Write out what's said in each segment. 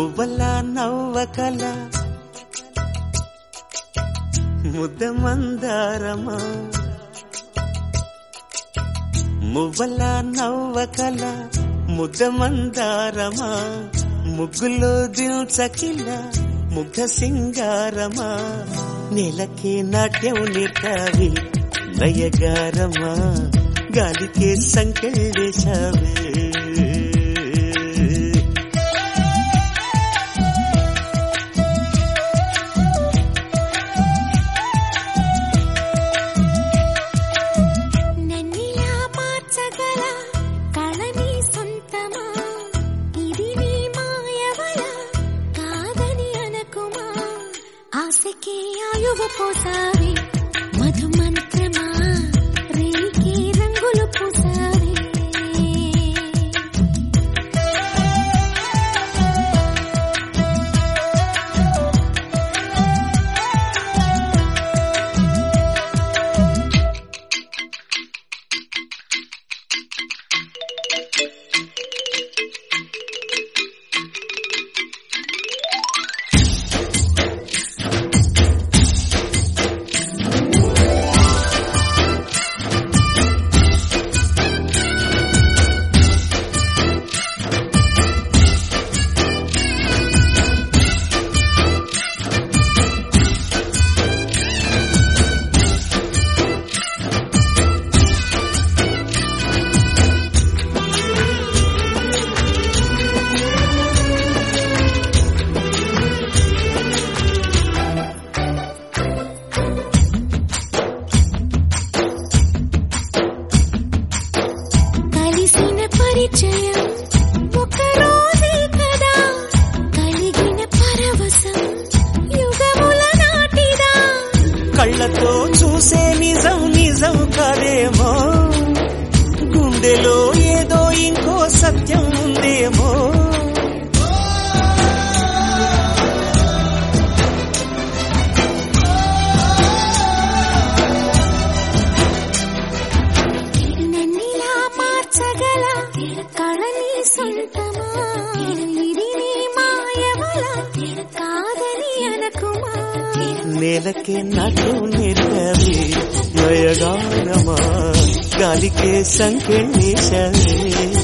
మువ్వల నవ్వకల ముద్ద మందారమా మువ్వల నవ్వకల ముద్ద మందారమా ముగ్గులో దిల్చకిల ముగ్ధ సింగారమా నెలకే నాట్యం నేర్తావి నయగారమా గాలికే సంకెళ్ళేశావే నన్నిలా మార్చగల కళ నీ సొంతమా ఇది నీ మాయవల కాదని అనకుమా ఆశకి ఆయువు పోసావి మధు మంత్రమా రేకి రంగులు పూసావి కలిసిన పరిచయం ఒక రోజే కదా కలిగిన పరవశం యుగముల నాటిదా కళ్ళతో చూసే నిజం నిజం కాదేమో గుండెలో ఏదో ఇంకో సత్యం ఉందేమో నన్నిలా మార్చగల కళని సొంతమా ఇది నీ మాయవల కాదని అనకుమా నేలకే నాట్యం నేర్పవి నయగానమా గాలికే సంకెళ్ళేశావే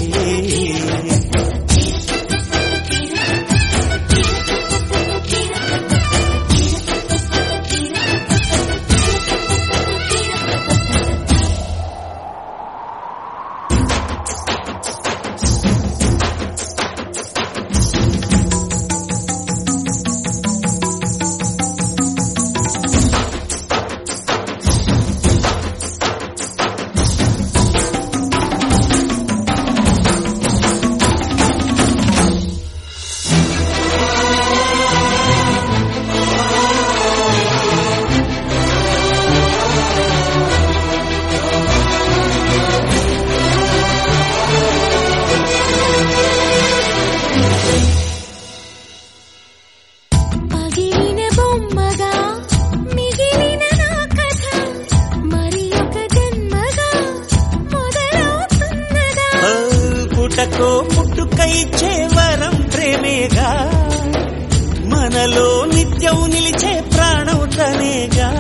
పగిలిన బొమ్మగా మిగిలిన నా కథ మరి ఒక జన్మగా మొదలవుతున్నదా ఆ, పుటకో పుట్టుకై వరం ప్రేమేగా మనలో నిత్యం నిలిచే ప్రాణం తనేగా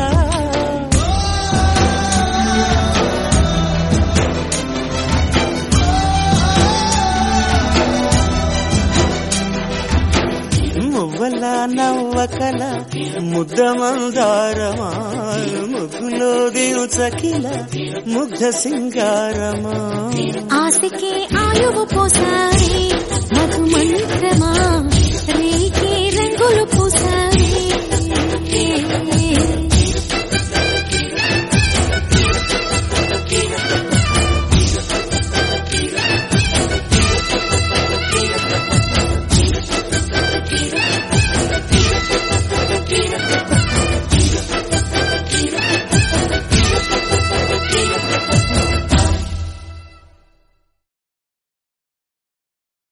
మువ్వల నవ్వకల ముద్ద మందారమా ముగ్గులో దించకిల ముగ్ధ సింగారమా ఆశకే ఆయువు పోసారి మధు మంత్రమా రేకే రంగులు పూసారి